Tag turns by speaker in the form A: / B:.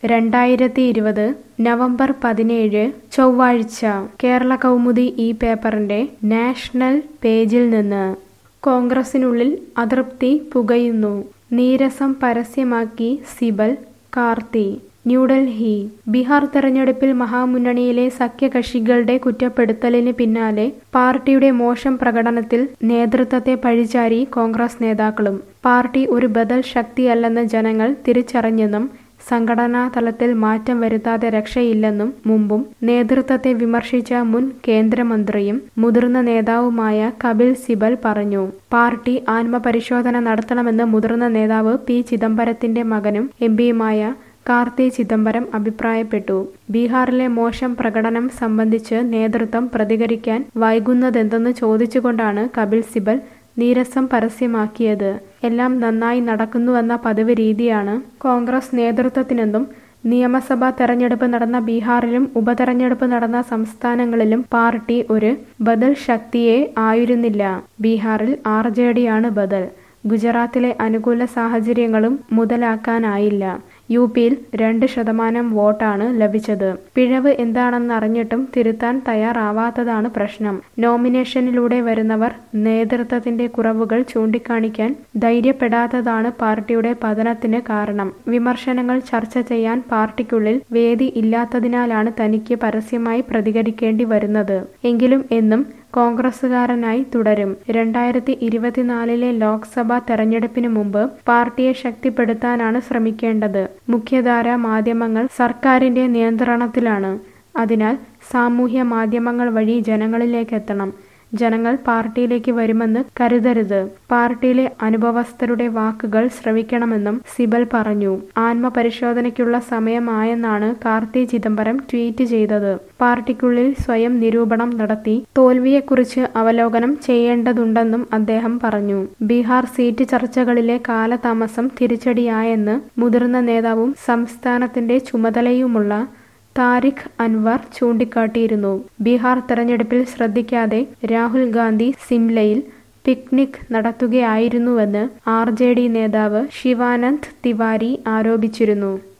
A: രണ്ടായിരത്തി ഇരുപത് നവംബർ പതിനേഴ് ചൊവ്വാഴ്ച കേരള കൗമുദി ഈ പേപ്പറിന്റെ നാഷണൽ പേജിൽ നിന്ന് കോൺഗ്രസിനുള്ളിൽ അതൃപ്തി പുകയുന്നു നീരസം പരസ്യമാക്കി സിബൽ കാർത്തി ന്യൂഡൽഹി ബീഹാർ തെരഞ്ഞെടുപ്പിൽ മഹാമുന്നണിയിലെ സഖ്യകക്ഷികളുടെ കുറ്റപ്പെടുത്തലിന് പിന്നാലെ പാർട്ടിയുടെ മോശം പ്രകടനത്തിൽ നേതൃത്വത്തെ പഴിചാരി കോൺഗ്രസ് നേതാക്കളും പാർട്ടി ഒരു ബദൽ ശക്തിയല്ലെന്ന് ജനങ്ങൾ തിരിച്ചറിഞ്ഞെന്നും സംഘടനാ തലത്തിൽ മാറ്റം വരുത്താതെ രക്ഷയില്ലെന്നും മുമ്പും നേതൃത്വത്തെ വിമർശിച്ച മുൻ കേന്ദ്രമന്ത്രിയും മുതിർന്ന നേതാവുമായ കപിൽ സിബൽ പറഞ്ഞു പാർട്ടി ആത്മപരിശോധന നടത്തണമെന്ന് മുതിർന്ന നേതാവ് പി ചിദംബരത്തിന്റെ മകനും എം പിയുമായ കാർത്തി ചിദംബരം അഭിപ്രായപ്പെട്ടു ബീഹാറിലെ മോശം പ്രകടനം സംബന്ധിച്ച് നേതൃത്വം പ്രതികരിക്കാൻ വൈകുന്നതെന്തെന്ന് ചോദിച്ചുകൊണ്ടാണ് കപിൽ സിബൽ നീരസം പരസ്യമാക്കിയത് എല്ലാം നന്നായി നടക്കുന്നുവെന്ന പതിവ് രീതിയാണ് കോൺഗ്രസ് നേതൃത്വത്തിനെന്നും നിയമസഭാ തെരഞ്ഞെടുപ്പ് നടന്ന ബീഹാറിലും ഉപതെരഞ്ഞെടുപ്പ് നടന്ന സംസ്ഥാനങ്ങളിലും പാർട്ടി ഒരു ബദൽ ശക്തിയെ ആയിരുന്നില്ല ബീഹാറിൽ ആർ ജെ ഡിയാണ് ബദൽ ഗുജറാത്തിലെ അനുകൂല സാഹചര്യങ്ങളും മുതലാക്കാനായില്ല യു പിയിൽ രണ്ട് ശതമാനം വോട്ടാണ് ലഭിച്ചത് പിഴവ് എന്താണെന്നറിഞ്ഞിട്ടും തിരുത്താൻ തയ്യാറാവാത്തതാണ് പ്രശ്നം നോമിനേഷനിലൂടെ വരുന്നവർ നേതൃത്വത്തിന്റെ കുറവുകൾ ചൂണ്ടിക്കാണിക്കാൻ ധൈര്യപ്പെടാത്തതാണ് പാർട്ടിയുടെ പതനത്തിന് കാരണം വിമർശനങ്ങൾ ചർച്ച ചെയ്യാൻ പാർട്ടിക്കുള്ളിൽ വേദി ഇല്ലാത്തതിനാലാണ് തനിക്ക് പരസ്യമായി പ്രതികരിക്കേണ്ടി വരുന്നത് എങ്കിലും എന്നും കോൺഗ്രസുകാരനായി തുടരും രണ്ടായിരത്തി ഇരുപത്തിനാലിലെ ലോക്സഭാ തെരഞ്ഞെടുപ്പിന് മുമ്പ് പാർട്ടിയെ ശക്തിപ്പെടുത്താനാണ് ശ്രമിക്കേണ്ടത് മുഖ്യധാര മാധ്യമങ്ങൾ സർക്കാരിന്റെ നിയന്ത്രണത്തിലാണ് അതിനാൽ സാമൂഹ്യ മാധ്യമങ്ങൾ വഴി ജനങ്ങളിലേക്ക് എത്തണം ജനങ്ങൾ പാർട്ടിയിലേക്ക് വരുമെന്ന് കരുതരുത് പാർട്ടിയിലെ അനുഭവസ്ഥരുടെ വാക്കുകൾ ശ്രവിക്കണമെന്നും സിബൽ പറഞ്ഞു ആത്മപരിശോധനയ്ക്കുള്ള സമയമായെന്നാണ് കാർത്തി ചിദംബരം ട്വീറ്റ് ചെയ്തത് പാർട്ടിക്കുള്ളിൽ സ്വയം നിരൂപണം നടത്തി തോൽവിയെക്കുറിച്ച് അവലോകനം ചെയ്യേണ്ടതുണ്ടെന്നും അദ്ദേഹം പറഞ്ഞു ബീഹാർ സീറ്റ് ചർച്ചകളിലെ കാലതാമസം തിരിച്ചടിയായെന്ന് മുതിർന്ന നേതാവും സംസ്ഥാനത്തിന്റെ ചുമതലയുമുള്ള താരിഖ് അൻവർ ചൂണ്ടിക്കാട്ടിയിരുന്നു ബീഹാർ തെരഞ്ഞെടുപ്പിൽ ശ്രദ്ധിക്കാതെ രാഹുൽ ഗാന്ധി സിംലയിൽ പിക്നിക് നടത്തുകയായിരുന്നുവെന്ന് ആർ ജെ ഡി നേതാവ് ശിവാനന്ദ് തിവാരി ആരോപിച്ചിരുന്നു